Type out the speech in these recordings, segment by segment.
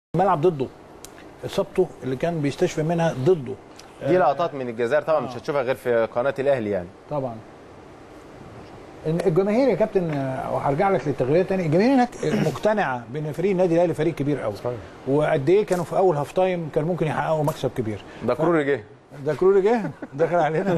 الملعب ضده اصابته اللي كان بيستشفى منها ضده دي لقطات من الجزائر طبعا مش هتشوفها غير في قناه الاهلي يعني طبعا إن الجماهير يا كابتن آه، وهرجع لك للتغييرات تاني الجماهير هناك مقتنعه بان فريق النادي الاهلي فريق كبير قوي وقد ايه كانوا في اول هاف تايم كان ممكن يحققوا مكسب كبير ده كروري جه ده كروري جه دخل علينا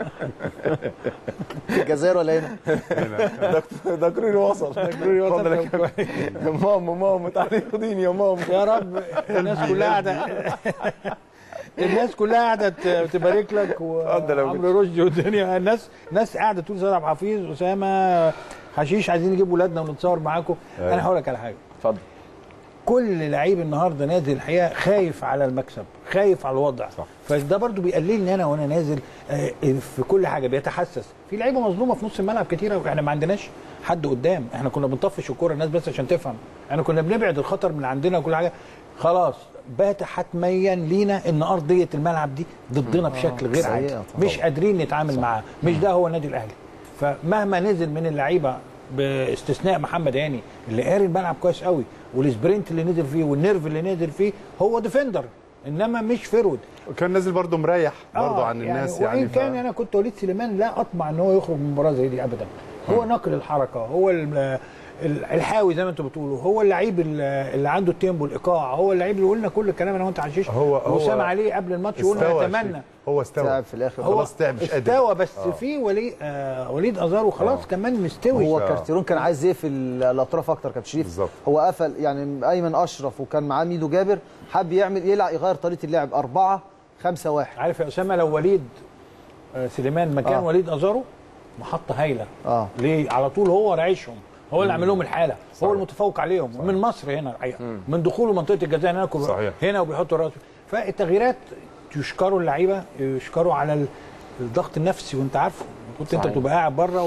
في الجزائر ولا هنا؟ ده ده كروري وصل ده كروري وصل اتفضل يا طب كابتن. يا ماما ماما تعالي خديني يا ماما يا رب الناس كلها قاعده الناس كلها قاعده ت- تبارك لك اتفضل يا وعمرو رشدي والدنيا الناس ناس قاعده تقول سيد عبد الحفيظ اسامه حشيش عايزين نجيب ولادنا ونتصور معاكم انا هقول لك على حاجه اتفضل كل لعيب النهارده نازل الحقيقه خايف على المكسب خايف على الوضع صح. فده برضو بيقللني انا وانا نازل آه، في كل حاجه بيتحسس في لعيبه مظلومه في نص الملعب كتيره واحنا ما عندناش حد قدام احنا كنا بنطفش الكوره الناس بس عشان تفهم احنا كنا بنبعد الخطر من عندنا وكل حاجه خلاص بات حتميا لينا ان ارضيه الملعب دي ضدنا بشكل غير سيئة عادي طبعاً. مش قادرين نتعامل معاه مش ده هو النادي الاهلي فمهما نزل من اللعيبه باستثناء محمد هاني اللي قاري الملعب كويس قوي والسبرنت اللي نزل فيه والنيرف اللي نزل فيه هو ديفندر انما مش فرود وكان نازل برضه مريح برضه عن الناس يعني, وان كان انا كنت وليد سليمان لا اطمع ان هو يخرج من مباراه زي دي ابدا هو ناقل الحركه هو ال- ال- الحاوي زي ما انتم بتقولوا هو اللعيب ال- اللي عنده التيمبو الايقاع هو اللعيب اللي قلنا كل الكلام انا وانت عشيش هو- هو وسام عليه قبل الماتش استوى وقلنا يا نتمنى شريف. هو استوى تعب في الاخر هو خلاص تعب مش قادر استوى بس في ولي آه وليد ازارو خلاص كمان مستوي هو آه. كارتيرون كان عايز يقفل الاطراف اكتر كابتن شريف بالظبط. هو قفل يعني ايمن اشرف وكان معاه ميدو جابر حب يعمل يلعب يغير طريقه اللعب أربعة خمسة واحد عارف يا اسامه لو وليد آه، سليمان مكان آه. وليد ازارو محطه هايله اه ليه على طول هو راعيشهم هو اللي عامل لهم الحاله هو المتفوق عليهم من مصر هنا الحقيقه من دخوله منطقه الجزاء هنا صحيح. هنا وبيحطوا راسه فالتغييرات يشكروا اللعيبه يشكروا على ال- الضغط النفسي وانت عارفه كنت انت صحيح. بتبقى قاعد بره